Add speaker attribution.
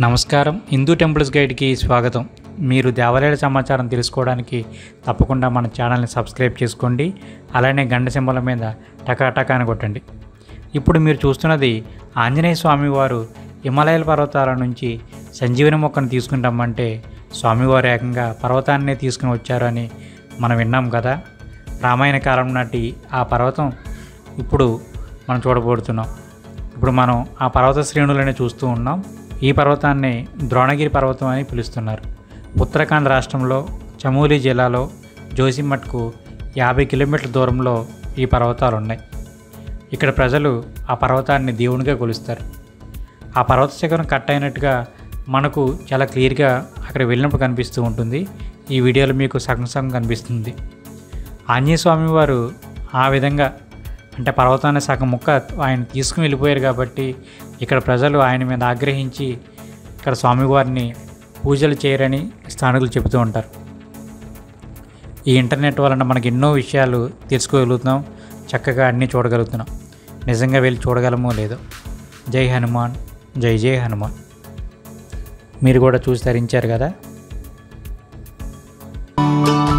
Speaker 1: నమస్కారం హిందూ టెంపుల్స్ గైడ్కి స్వాగతం మీరు దేవాలయాల సమాచారం తెలుసుకోవడానికి తప్పకుండా మన ఛానల్ని సబ్స్క్రైబ్ చేసుకోండి అలానే గంట సింబల మీద టకాటకా అని కొట్టండి ఇప్పుడు మీరు చూస్తున్నది ఆంజనేయ స్వామి వారు హిమాలయాల పర్వతాల నుంచి సంజీవని మొక్కను తీసుకుంటామంటే స్వామివారు ఏకంగా పర్వతాన్నే తీసుకుని వచ్చారు అని మనం విన్నాం కదా రామాయణ కాలం నాటి ఆ పర్వతం ఇప్పుడు మనం చూడబోతున్నాం ఇప్పుడు మనం ఆ పర్వత శ్రేణులని చూస్తూ ఉన్నాం ఈ పర్వతాన్ని ద్రోణగిరి పర్వతం అని పిలుస్తున్నారు ఉత్తరాఖండ్ రాష్ట్రంలో చమోలి జిల్లాలో జోసిమట్కు యాభై కిలోమీటర్ల దూరంలో ఈ పర్వతాలు ఉన్నాయి ఇక్కడ ప్రజలు ఆ పర్వతాన్ని దేవునిగా కొలుస్తారు ఆ పర్వత శిఖరం కట్ అయినట్టుగా మనకు చాలా క్లియర్గా అక్కడ వెళ్ళినప్పుడు కనిపిస్తూ ఉంటుంది ఈ వీడియోలో మీకు సగం సగం కనిపిస్తుంది ఆంజనేయ స్వామి వారు ఆ విధంగా అంటే పర్వతాన్ని సగం ముక్క ఆయన తీసుకుని వెళ్ళిపోయారు కాబట్టి ఇక్కడ ప్రజలు ఆయన మీద ఆగ్రహించి ఇక్కడ స్వామివారిని పూజలు చేయరని స్థానికులు చెబుతూ ఉంటారు ఈ ఇంటర్నెట్ వలన మనకి ఎన్నో విషయాలు తెలుసుకోగలుగుతున్నాం చక్కగా అన్నీ చూడగలుగుతున్నాం నిజంగా వెళ్ళి చూడగలమో లేదో జై హనుమాన్ జై జై హనుమాన్ మీరు కూడా చూసి ధరించారు కదా